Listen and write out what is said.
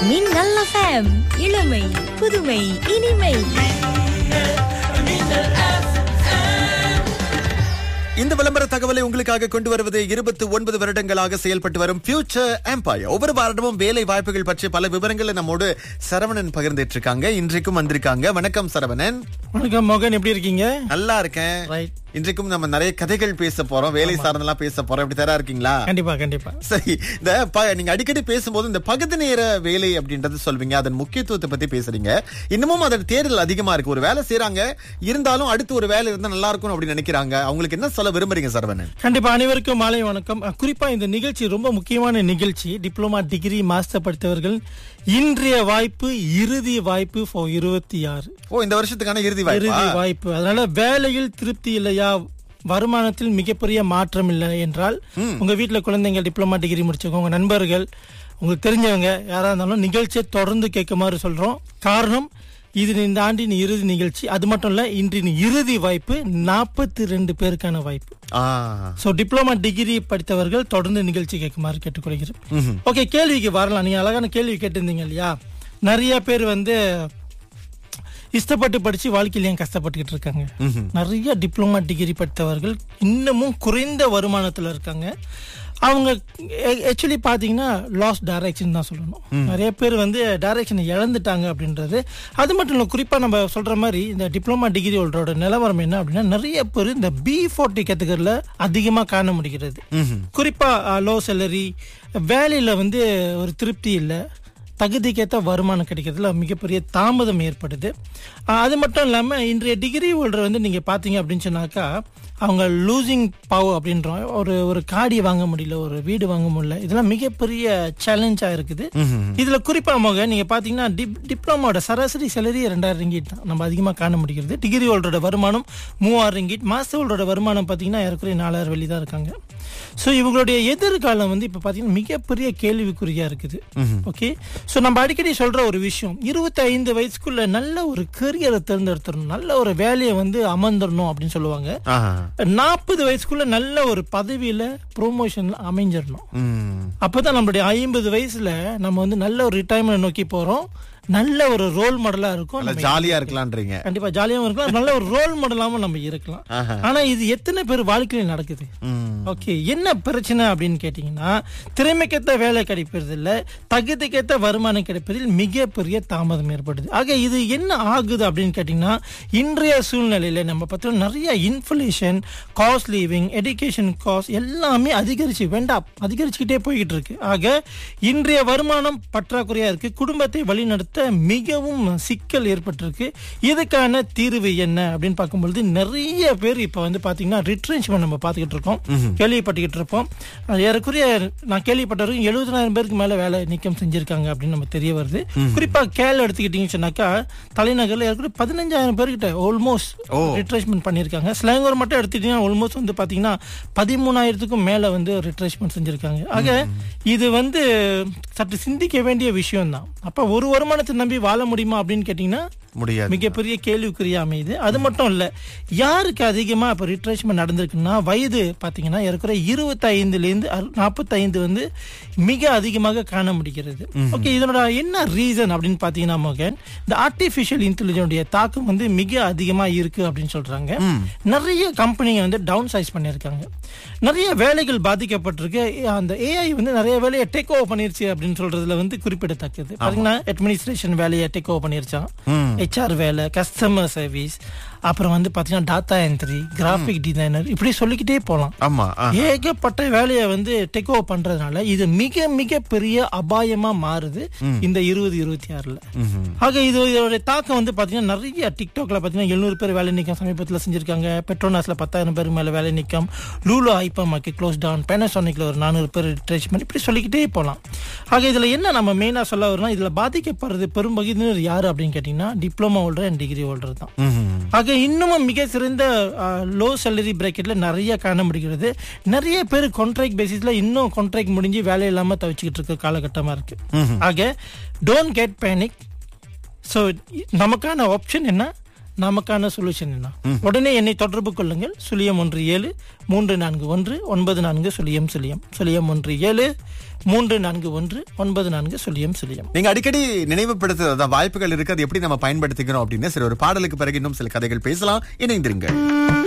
மின்னல் எஃப்எம் இளமை புதுமை இனிமை இந்த விளம்பர தகவலை உங்களுக்காக கொண்டு வருவது இருபத்தி ஒன்பது வருடங்களாக செயல்பட்டு வரும் ஃபியூச்சர் எம்பையர் ஒவ்வொரு வாரமும் வேலை வாய்ப்புகள் பற்றிய பல விவரங்களை நம்மோடு சரவணன் பகிர்ந்துட்டு இருக்காங்க இன்றைக்கும் வந்திருக்காங்க வணக்கம் சரவணன் வணக்கம் மோகன் எப்படி இருக்கீங்க நல்லா இருக்கேன் ரைட் இன்றைக்கும் நம்ம நிறைய கதைகள் பேச போறோம் வேலை சார்ந்தெல்லாம் பேச போறோம் இப்படி தரா இருக்கீங்களா கண்டிப்பா கண்டிப்பா சரி இந்த ப- நீங்க அடிக்கடி பேசும்போது இந்த பகுதி நேர வேலை அப்படின்றது சொல்வீங்க அதன் முக்கியத்துவத்தை பத்தி பேசுறீங்க இன்னமும் அதோட தேர்தல் அதிகமா இருக்கு ஒரு வேலை செய்றாங்க இருந்தாலும் அடுத்து ஒரு வேலை இருந்தா நல்லா இருக்கும் அப்படின்னு நினைக்கிறாங்க அவங்களுக்கு என்ன சொல்ல விரும்புறீங்க சரவணன் கண்டிப்பா அனைவருக்கும் மாலை வணக்கம் அஹ், குறிப்பா இந்த நிகழ்ச்சி ரொம்ப முக்கியமான நிகழ்ச்சி டிப்ளமா டிகிரி மாஸ்டர் படித்தவர்கள் இன்றைய வாய்ப்பு இறுதி வாய்ப்பு for இருபத்தி ஆறு ஓ இந்த வருஷத்துக்கான இறுதி வாய்ப்பா இறுதி வாய்ப்பு அதனால வேலையில் திருப்தி இல்லையா வருமானத்தில் மிகப்பெரிய மாற்றம் இல்லை என்றால் உங்க வீட்ல குழந்தைங்க டிப்ளமா டிகிரி முடிச்சவங்க உங்க நண்பர்கள் உங்களுக்கு தெரிஞ்சவங்க யாரா இருந்தாலும் நிகழ்ச்சியை தொடர்ந்து கேட்குமாறு சொல்றோம் காரணம் இது இந்த ஆண்டின் இறுதி நிகழ்ச்சி அது மட்டும் இல்ல இன்றின் இறுதி வாய்ப்பு நாற்பத்தி ரெண்டு பேருக்கான வாய்ப்பு ஆ சோ டிப்ளமா டிகிரி படித்தவர்கள் தொடர்ந்து நிகழ்ச்சி கேட்குமாறு கேட்டுக்கொள்கிறேன் ஓகே கேள்விக்கு வரலாம் நீங்க அழகான கேள்வி கேட்டிருந்தீங்க இல்லையா நிறைய பேர் வந்து இஷ்டப்பட்டு படிச்சு வாழ்க்கையில ஏன் கஷ்டப்பட்டுக்கிட்டு இருக்காங்க நிறைய டிப்ளமா டிகிரி படித்தவர்கள் இன்னமும் குறைந்த வருமானத்துல இருக்காங்க அவங்க ஆக்சுவலி பாத்தீங்கன்னா லாஸ் டைரக்ஷன் தான் சொல்லணும் நிறைய பேர் வந்து டைரக்ஷனை இழந்துட்டாங்க அப்படின்றது அது மட்டும் இல்லை குறிப்பா நம்ம சொல்ற மாதிரி இந்த டிப்ளமா டிகிரி ஹோல்டரோட நிலவரம் என்ன அப்படின்னா நிறைய பேர் இந்த பி ஃபோர்ட்டி கேட்டகரியில் அதிகமா காண முடிகிறது குறிப்பா லோ சேலரி வேலையில வந்து ஒரு திருப்தி இல்லை தகுதிக்கேற்ற வருமானம் கிடைக்கிறதுல மிகப்பெரிய தாமதம் ஏற்படுது ஆஹ் அது மட்டும் இல்லாமல் இன்றைய டிகிரி ஹோல்டர் வந்து நீங்கள் பார்த்தீங்க அப்படின்னு சொன்னாக்கா அவங்க லூசிங் பவர் அப்படின்றோம் ஒரு ஒரு காடி வாங்க முடியல ஒரு வீடு வாங்க முடியல இதெல்லாம் மிகப்பெரிய சேலஞ்சாக இருக்குது இதில் குறிப்பாக மோக நீங்கள் பார்த்தீங்கன்னா டிப் டிப்ளமோட சராசரி சேலரி ரெண்டாயிரம் ரிங்கிட் தான் நம்ம அதிகமாக காண முடிகிறது டிகிரி ஹோல்டரோட வருமானம் மூவாயிரம் ரிங்கிட் மாஸ்டர் ஹோல்டரோட வருமானம் பார்த்தீங்கன்னா ஏறக்குறைய நாலாயிரம் வெளி தான் இருக்காங்க ஸோ இவங்களுடைய எதிர்காலம் வந்து இப்போ பார்த்தீங்கன்னா மிகப்பெரிய கேள்விக்குறியா இருக்குது ஓகே ஸோ நம்ம அடிக்கடி சொல்ற ஒரு விஷயம் இருபத்தி ஐந்து வயசுக்குள்ள நல்ல ஒரு கரியரை தேர்ந்தெடுத்துடணும் நல்ல ஒரு வேலையை வந்து அமர்ந்துடணும் அப்படின்னு சொல்லுவாங்க ஆஹா. நாற்பது வயசுக்குள்ள நல்ல ஒரு பதவியில ப்ரொமோஷன்ல அமைஞ்சிடணும் ம். அப்பதான் நம்மளுடைய ஐம்பது வயசுல நம்ம வந்து நல்ல ஒரு ரிட்டையர்மெண்ட் நோக்கி போறோம் நல்ல ஒரு ரோல் மாடலா இருக்கும் நல்லா நம்ம ஜாலியா இருக்கலான்றீங்க கண்டிப்பா ஜாலியாவும் இருக்கலாம் நல்ல ஒரு ரோல் மாடலாவும் நம்ம இருக்கலாம் ஆஹா. ஆனா இது எத்தனை பேர் வாழ்க்கையில நடக்குது ம். ஓகே என்ன பிரச்சனை அப்படின்னு கேட்டீங்கன்னா திறமைக்கேத்த வேலை கிடைப்பது இல்ல தகுதிக்கேத்த வருமானம் கிடைப்பதில் மிகப்பெரிய தாமதம் ஏற்படுது ஆக இது என்ன ஆகுது அப்படின்னு கேட்டீங்கன்னா இன்றைய சூழ்நிலையில நம்ம பார்த்தோம் நிறைய inflation cost living education cost எல்லாமே அதிகரிச்சு வேண்டாம் அதிகரிச்சுக்கிட்டே போய்கிட்டு இருக்கு ஆக இன்றைய வருமானம் பற்றாக்குறையா இருக்கு குடும்பத்தை வழிநடத்த மிகவும் சிக்கல் ஏற்பட்டிருக்கு இதுக்கான தீர்வு என்ன அப்படின்னு பார்க்கும்பொழுது நிறைய பேர் இப்ப வந்து பாத்தீங்கன்னா ரிட்ரென்ச்மெண்ட் நம்ம பார்த்துக்கிட்டு இருக்கோம் கேள்விப்பட்டுக்கிட்டு இருப்போம் அது ஏறக்குறைய நான் கேள்விப்பட்டவரைக்கும் எழுபதாயிரம் பேருக்கு மேல வேலை நீக்கம் செஞ்சிருக்காங்க அப்படின்னு நம்ம தெரிய வருது குறிப்பா கேள் எடுத்துக்கிட்டீங்கன்னு சொன்னாக்கா தலைநகர்ல ஏற்கனவே பதினஞ்சாயிரம் பேர்கிட்ட ஆல்மோஸ்ட் ரிட்ரெச்மெண்ட் பண்ணியிருக்காங்க ஸ்லாங்கூர் மட்டும் எடுத்துக்கிட்டீங்கன்னா ஆல்மோஸ்ட் வந்து பாத்தீங்கன்னா பதிமூணாயிரத்துக்கும் மேல வந்து ரிட்ரெச்மெண்ட் செஞ்சிருக்காங்க ஆக இது வந்து சற்று சிந்திக்க வேண்டிய விஷயம் தான் அப்ப ஒரு வருமானத்தை நம்பி வாழ முடியுமா அப்படின்னு கேட்டீங்கன்னா முடியாது மிகப்பெரிய கேள்விக்குறியா அமையுது அது மட்டும் இல்ல யாருக்கு அதிகமா இப்ப ரிட்ரெச்மெண்ட் நடந்திருக்குன்னா வயது பாத்தீங்கன்னா ஏற்கனவே இருபத்தி ஐந்துல இருந்து நாற்பத்தி ஐந்து வந்து மிக அதிகமாக காண முடிகிறது ஓகே இதனோட என்ன ரீசன் அப்படின்னு பாத்தீங்கன்னா மோகன் இந்த ஆர்டிபிஷியல் இன்டெலிஜென்டைய தாக்கம் வந்து மிக அதிகமா இருக்கு அப்படின்னு சொல்றாங்க நிறைய கம்பெனிங்க வந்து டவுன் சைஸ் பண்ணியிருக்காங்க நிறைய வேலைகள் பாதிக்கப்பட்டிருக்கு அந்த ஏஐ வந்து நிறைய வேலையை டேக் ஓவர் பண்ணிருச்சு அப்படின்னு சொல்றதுல வந்து குறிப்பிடத்தக்கது பாத்தீங்கன்னா அட்மினிஸ்ட்ரேஷன் வேலையை டேக் ஓவர் பண்ணிருச்சான் ஹெச்ஆர் வேலை கஸ்டமர் சர்வீஸ் அப்புறம் வந்து பாத்தீங்கன்னா டாட்டா என்ட்ரி கிராஃபிக் டிசைனர் இப்படி சொல்லிக்கிட்டே போலாம் ஆமா ஆ. ஏகப்பட்ட வேலையை வந்து டேக் ஓவர் பண்றதுனால இது மிக மிக பெரிய அபாயமா மாறுது இந்த இருபது இருபத்தி ஆறுல ஆக இது இதோட தாக்கம் வந்து பாத்தீங்கன்னா நிறைய டிக்டாக்ல பாத்தீங்கன்னா எழுநூறு பேர் வேலை நீக்கம் சமீபத்துல செஞ்சிருக்காங்க பெட்ரோனாஸ்ல பத்தாயிரம் பேருக்கு மேல வேலை நீக்கம் லூலோ ஐப்பமாக்கு க்ளோஸ் டவுன் பேனசோனிக்ல ஒரு நானூறு பேர் ரிட்ரேச்மெண்ட் இப்படி சொல்லிக்கிட்டே போலாம் ஆக இதுல என்ன நம்ம மெயினா சொல்ல வரோம்னா இதுல பாதிக்கப்படுறது பெரும்பகுதியினர் யாரு அப்படின்னு கேட்டீங்கன்னா diploma holder and degree holder தான் ம்ஹும். ஆக இன்னமும் மிக சிறந்த லோ சேலரி பிரேக்கெட்ல நிறைய காண முடிகிறது நிறைய பேர் கான்ட்ராக்ட் பேசிஸ்ல இன்னும் கான்ட்ராக்ட் முடிஞ்சு வேலை இல்லாம தவிச்சுக்கிட்டு இருக்க காலகட்டமா இருக்கு ஆக டோன்ட் கெட் பேனிக் ஸோ நமக்கான ஆப்ஷன் என்ன நமக்கான சொல்யூஷன் என்ன உடனே என்னை தொடர்பு கொள்ளுங்கள் சுழியம் ஒன்று ஏழு மூன்று நான்கு ஒன்று ஒன்பது நான்கு சுழியம் சுழியம் சுழியம் ஒன்று ஏழு மூன்று நான்கு ஒன்று ஒன்பது நான்கு சுழியம் சுழியம் நீங்க அடிக்கடி நினைவுபடுத்துறது வாய்ப்புகள் இருக்கு அது எப்படி நம்ம பயன்படுத்திக்கிறோம் அப்படின்னு சரி ஒரு பாடலுக்கு பிறகு இன்னும் சில கதைகள் பேசலாம் இணைந்திருங்க